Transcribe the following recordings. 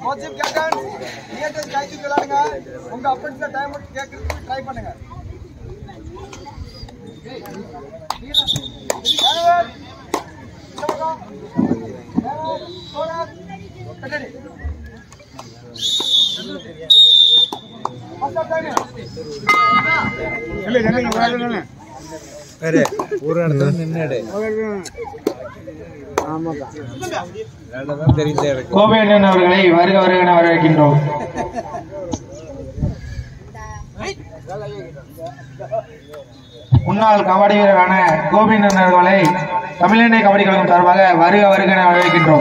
Coaching கேட்டன் theatre கைக்கு விளையாடுங்க உங்க அப்பன்ஸ்ல டைம் கேட்கறதுக்கு ட்ரை பண்ணுங்க தேவன், இந்த பக்கம். தேவன், சோழர், கட்டடி. First half time. ஒரு இடத்துல நின்னுடு தெரிஞ்ச இருக்கு கோபை அண்ணன் அவர்களை வருக வருக என வரவேற்கின்றோம் முன்னாள் கபடி வீரரான கோபிந்தன் அவர்களை தமிழ்நாடு கபடி கழகம் சார்பாக வருக வருக என வரவேற்கின்றோம்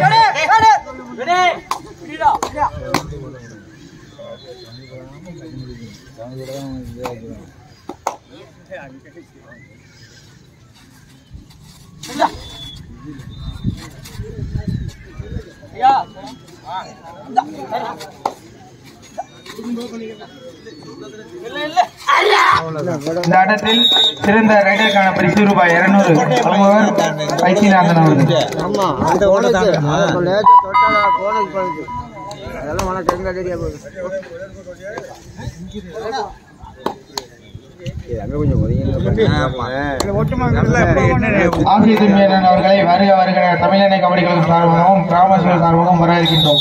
இந்த ஆட்டத்தில் சிறந்த ரைடருக்கான பரிசு ரூபாய் இருநூறு வழங்குவர் வைத்தியநாதன் அவர்கள் ஆமா அந்த ஓட தாங்கம்மா அதெல்லாம் உனக்கு எங்க தெரிய போகுது அங்க கொஞ்சம் ஆசிய துன்மையன் அவர்களை வருக வருக என தமிழ்நாடு கபடி கழகம் சார்பாகவும் கிராமசூழல் சார்பாகவும் வரவேற்கின்றோம்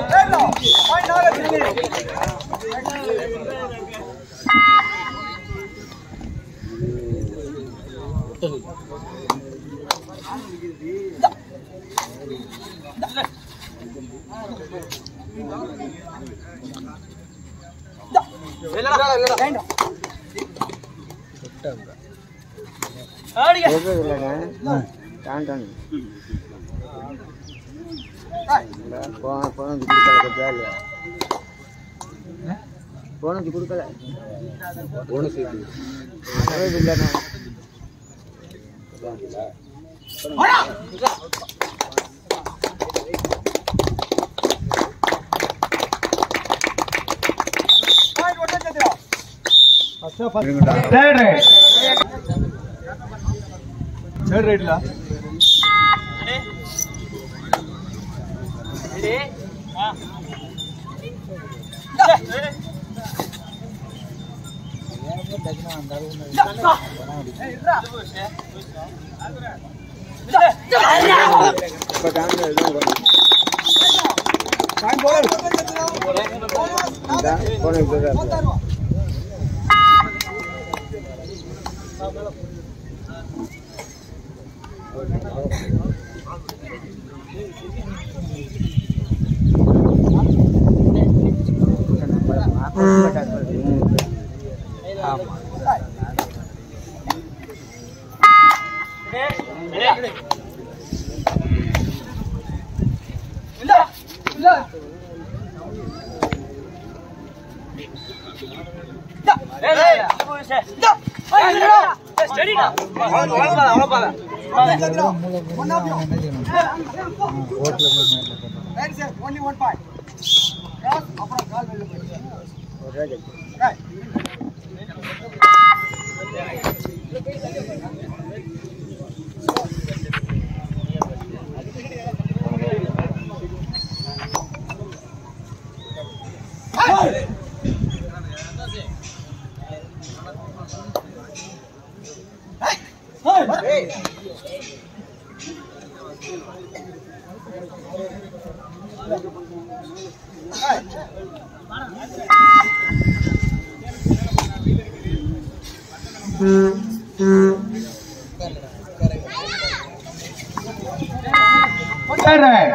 போனது கொடுக்கல ஒண்ணு சேர்த்து தேர்ட் ரைட் தேர்ட் ரைட்ல only one point. Cross, அப்புறம் கால் வெளில போயிடுச்சு. Right. Third right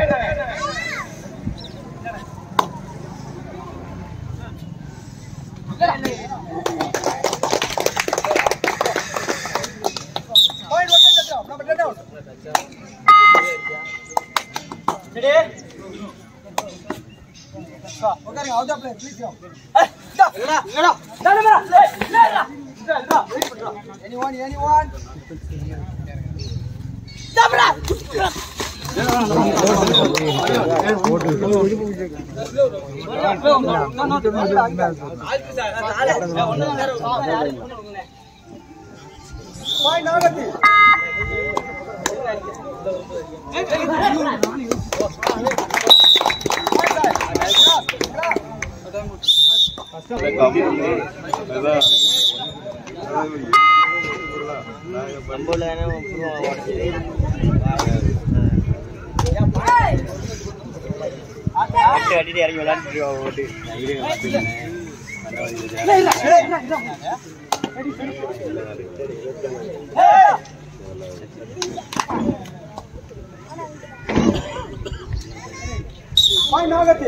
Point one touch down. Number ten down. உட்காருங்க out of play please anyone anyone point Nagathi Point side. Point ஆகத்தி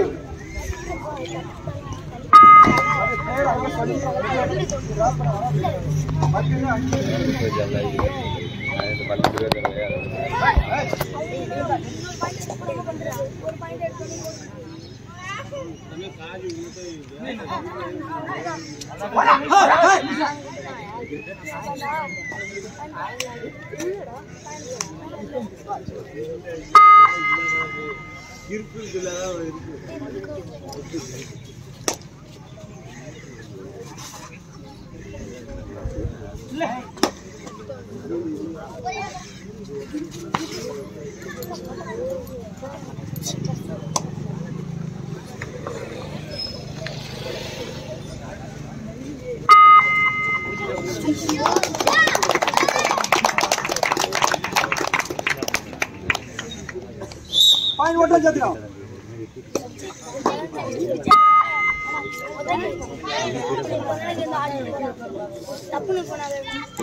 பாயிண்ட் மட்டும் சேர்த்துக்கலாம் தப்புன்னு போனாங்க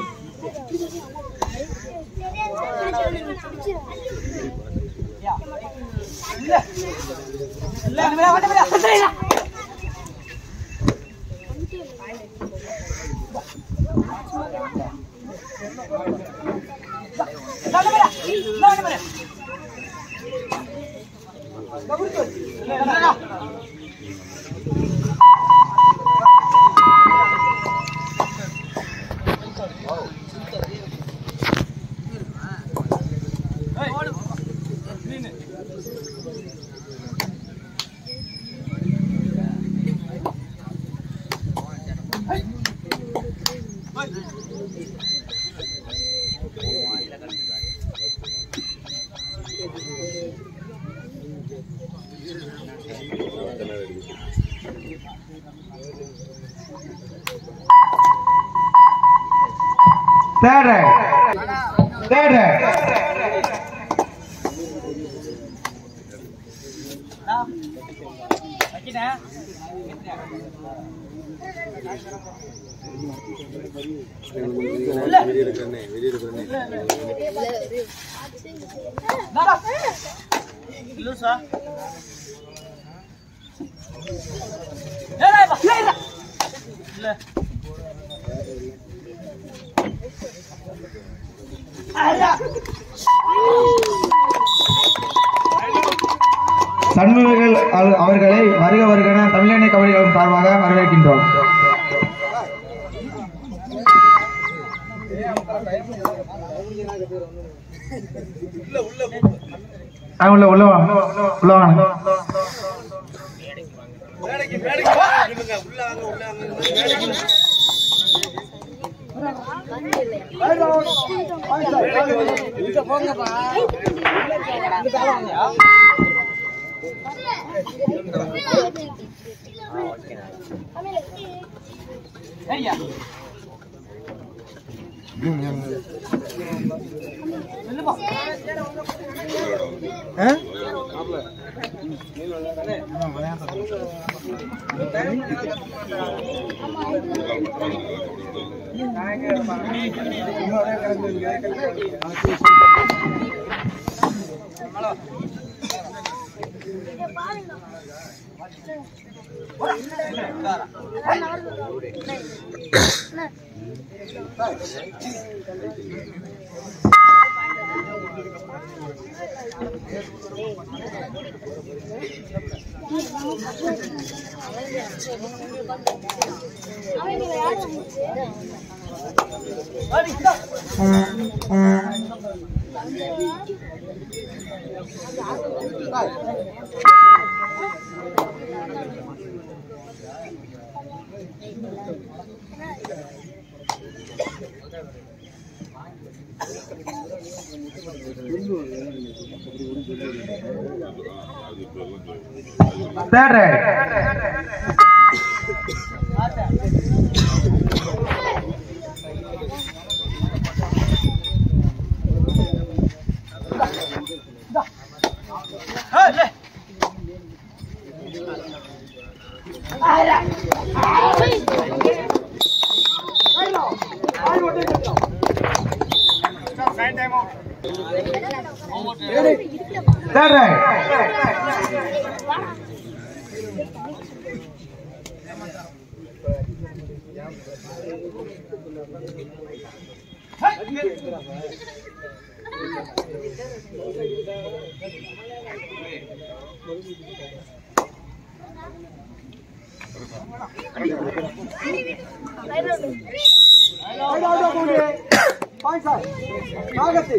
Third right. Third right. சண்முகர்கள் அவ- அவர்களை வருக வருகன தமிழனை கபடிகளும் சார்பாக வரவேற்கின்றோம் ஆ, உள்ள உள்ள வாங்க உள்ள வாங்க Third right. Third right. Point sir Nagathi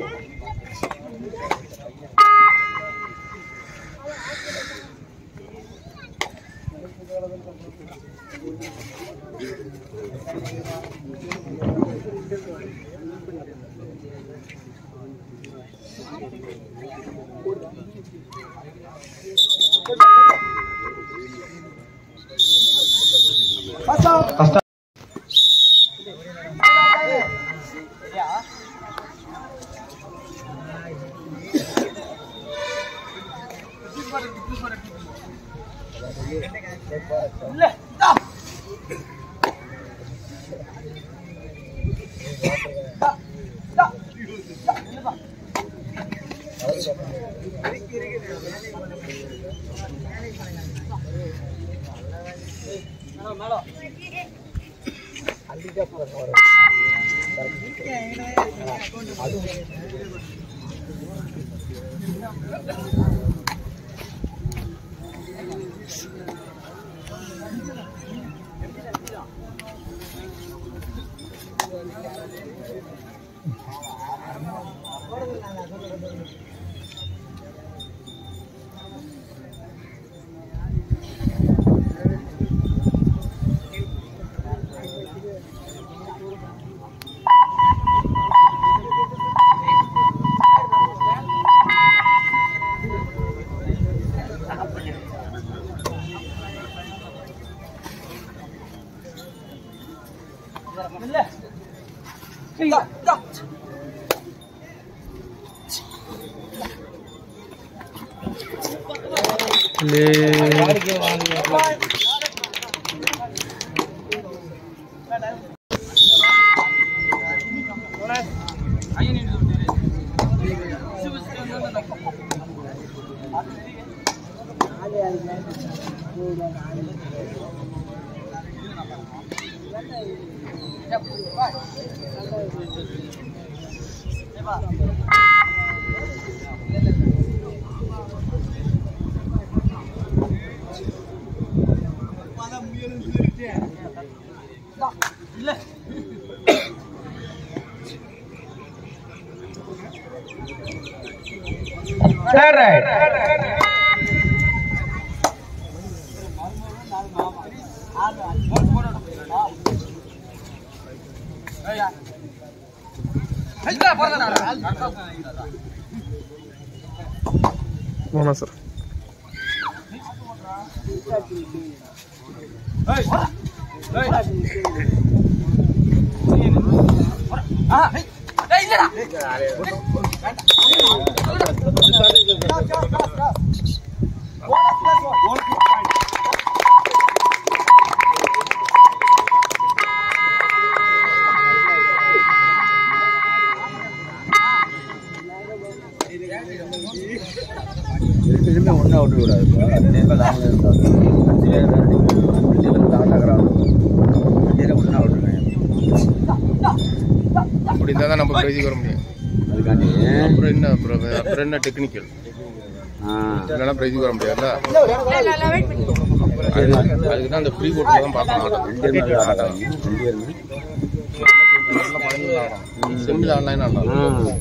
First out. First Third right. போனா சார் ரெண்டுமே ஒன்றா விட்டு விடாது ரெண்டு லாங்கில் இருந்தாலும் அஞ்சு பேர் அஞ்சு பேர் ஆட்டாக்குறாங்க அஞ்சு பேரை ஒன்றா விட்டுருங்க அப்படி இருந்தால் தான் நம்ம பிரைஸுக்கு வர முடியும் அதுக்காண்டி அப்புறம் என்ன அப்புறம் அப்புறம் என்ன டெக்னிக்கல் ஆ இல்லைன்னா பிரைஸுக்கு வர முடியாதுல்ல வெயிட் பண்ணி அது- அதுக்கு தான் அந்த ஃப்ரீ போட்டு தான் பார்க்கணும் ஆட்டம் ரெண்டு பேருமே ஆட்டாக்குறாங்க ரெண்டு பேருமே செம்மில் ஆன்லைன் ஆடலாம்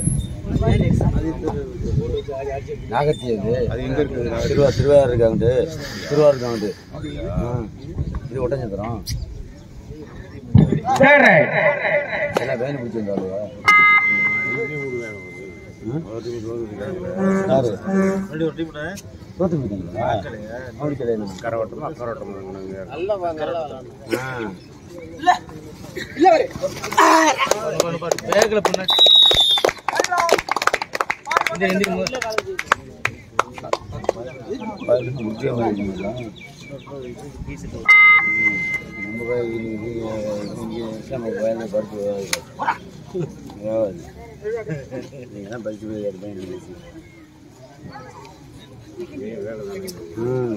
நாகத்தி அது அது எங்க இருக்குது திருவா திருவாரூர் இருக்காங்கட்டு திருவாரூர் இருக்காங்கட்டு ஆ இது ஒட்டஞ்சத்திரம் Third right. எல்லாம் வேன் பிடிச்சி வந்தாலுவா யாரு தோத்து போயிட்டீங்களா அப்படி கிடையாது கரவட்டமா கரவட்டமா இல்ல வரு பதினஞ்சு முக்கியமாக இருக்கீங்களா நம்ம போய் இங்கே நம்ம பையனை படுத்து நீங்கள் தான் படிச்சு போய் எடுப்பேன் பேசி ம்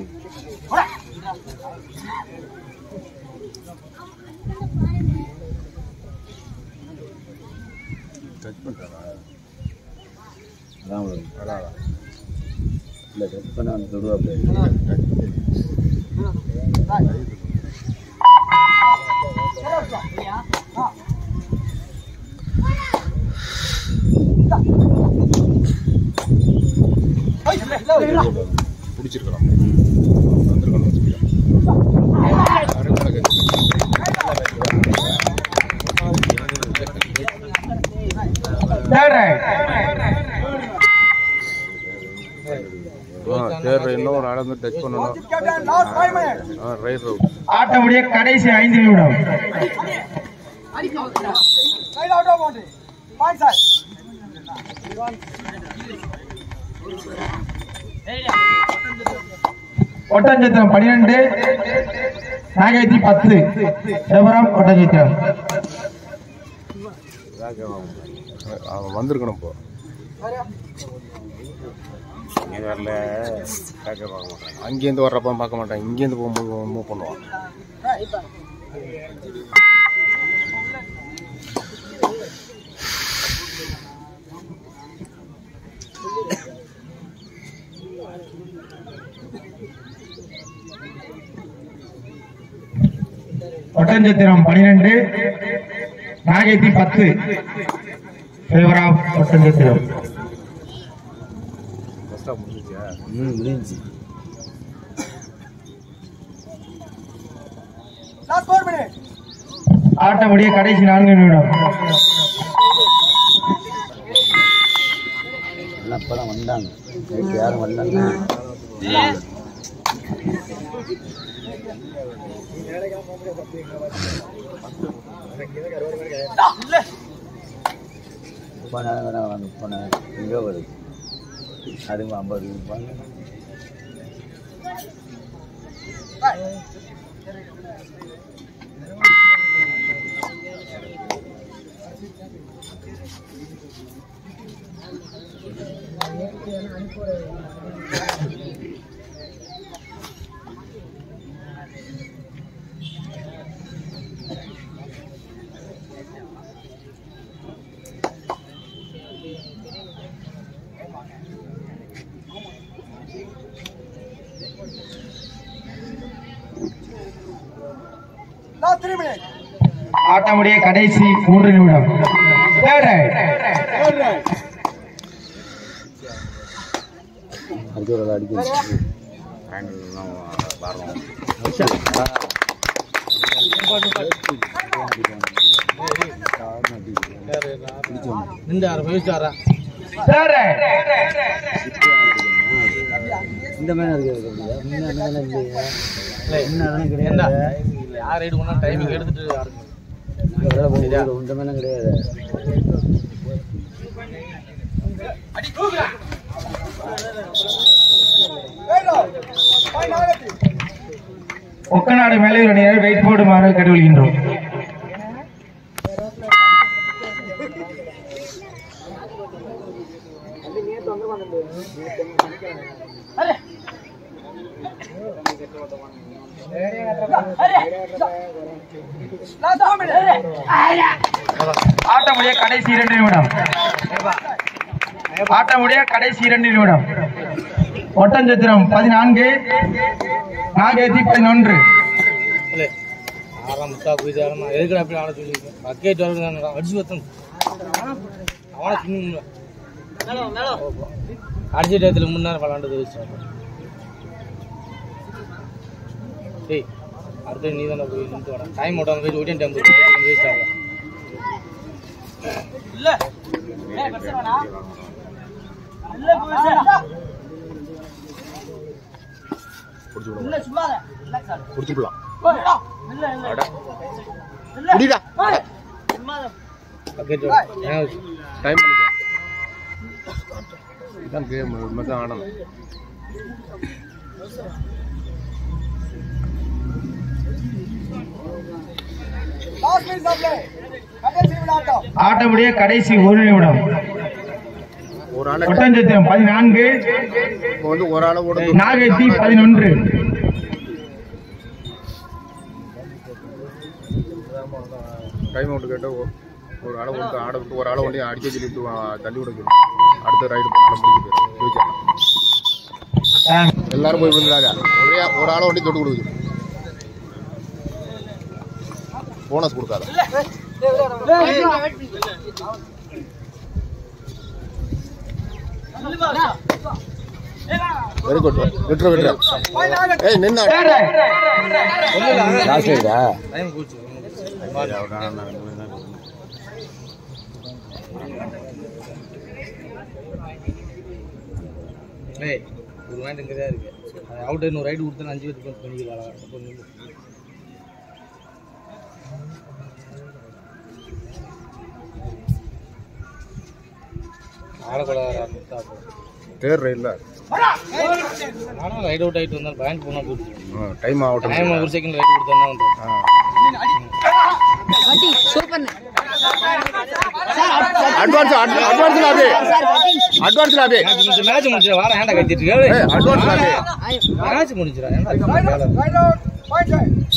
டச் பண்ணுறாரா அதான் உங்களுக்கு அதான் இல்லை டச் பண்ண வந்து தொடுவாப்பில் பிடிச்சிருக்கலாம் வந்திருக்கணும் தேர்ட் ரைட் தேர்ற இன்னும் நடந்து டச் பண்ணணும் கேப்டன் லாஸ்ட் 5 மினிட்ஸ் ஆ ரைட் ரவுட் ஆட்டமுடைய கடைசி ஐந்து நிமிடம் side out of boundary point sir Oddanchatram பனிரெண்டு நாகாயத்தி பத்து சிவராம் ஒட்டஞ்சத்திரம் அவன் வந்திருக்கணும் இப்போ அங்கேருந்து வர்றப்ப பார்க்க மாட்டான் இங்கேருந்து போகும்போது மூவ் பண்ணுவான் ஒட்டஞ்சத்திரம் பனிரெண்டு நாகாயத்தி பத்து சிவராம் ஒட்டஞ்சத்திரம் ஃபஸ்ட்டாக முடிஞ்சிச்சா ம் முடிஞ்சு லாஸ்ட் 4 மினிட்ஸ் ஆட்டமுடைய கடைசி நான்கு நிமிடம் எல்லாம் இப்போ தான் வந்தாங்க நேற்று யாரும் வந்தாங்க இப்போ நேரம் வேணா வாங்க இப்போ நேரம் எங்கே வருது அதுவும் ஐம்பது ரூபாங்க லாஸ்ட் 3 மினிட்ஸ் ஆட்டமுடைய கடைசி மூன்று நிமிடம் தேர்ட் ரைட் அடுத்த ஒரு அடிக்கணும் தேர்ட் ரைட் இந்த மாதிரி இருக்கிறது இல்லையா முன்ன என்ன இல்லையா முன்ன கிடையாது யார் ரைடு பண்ணா டைமிங் எடுத்துட்டு அதெல்லாம் போகுது இந்த மாதிரி கிடையாது ரைட் அவுட் பாயிண்ட் ஆகத்தி ஒக்கநாடு மேலையூர் அணியினர் வெயிட் போடுமாறு கேட்டுக்கொள்கின்றோம் லாஸ்ட் 4 மினிட்ஸ் ஆட்டமுடைய கடைசி இரண்டு நிமிடம் ஆட்டமுடைய கடைசி இரண்டு நிமிடம் ஒட்டஞ்சத்திரம் பதினான்கு நாகேத்தி பதினொன்று ஆறாம் முட்டா போய் ஆரம்பம் எதுக்கு அப்படி ஆட சொல்லியிருக்கேன் பக்கெட் வரணும் அடிச்சு வத்தணும் அவனை தின்னு அடிச்ச டயத்தில் முன்னாடி விளாண்டது வச்சு டேய் அடுத்து நீ தானே போய் நின்று வர டைம் ஓட்டாம போய் ஓட்டியன் டைம் போய் வேஸ்ட் ஆகல பிடிச்சி விட இல்ல சும்மா இல்ல சார் பிடிச்சி விடலாம் இல்ல இல்ல அட முடிடா சும்மா பக்கெட் டைம் பண்ணிக்க இதான் கேம் இது மாதிரி தான் ஆடணும் லாஸ்ட் மினிட் சப்ளை கடைசி விளையாட்டம் ஆட்டமுடைய கடைசி ஒரு நிமிடம் ஒரு ஆளை ஒட்டஞ்சத்திரம் பதினான்கு இப்போ வந்து ஒரு ஆளை ஓட நாகேத்தி பதினொன்று டைம் அவுட் கேட்டால் ஒரு ஆளை விட்டு ஆட விட்டு ஒரு ஆளை ஒண்டி அடிக்க சொல்லிட்டு வா, தள்ளி விட சொல்லணும் அடுத்த ரைடு போனாலும் முடிஞ்சு போயிடும் ஜெயிச்சிடலாம் எல்லாரும் போய் விழுந்தாங்க ஒரே ஒரு ஆளை ஒண்டி தொட்டு கொடுக்குது போனஸ் கொடுக்காத வெரி குட் விட்டுரு விட்டுரு ஏய் நின்று லாஸ்ட் ரைடா டைம் போச்சு ஏய் ஒரு வாங்கிட்டு இங்கே தான் இருக்கு அது அவுட் இன்னொரு ரைடு கொடுத்தா அஞ்சு பேருக்கு பண்ணிக்கலாம் அப்போ நில்லு. ஆடக்கூடாது முத்தா அப்போ தேர்ட் ரைடில் நானும் ரைட் அவுட் ஆகிட்டு வந்தாலும் பேங்க் போனால் போட்டு டைம் ஆகட்டும் டைம் ஒரு செகண்ட் ரைட் கொடுத்தா என்ன பண்ணுறது அட்வான்ஸ் அட்வான்ஸ்ல அபி அட்வான்ஸ்ல அபி கொஞ்சம் மேட்ச் முடிச்சு வாரம் ஏன்டா கத்திட்டு இருக்க ஏய் அட்வான்ஸ்ல அபி மேட்ச் முடிச்சிடா ஏன்டா வேலை ரைட் அவுட் பாயிண்ட்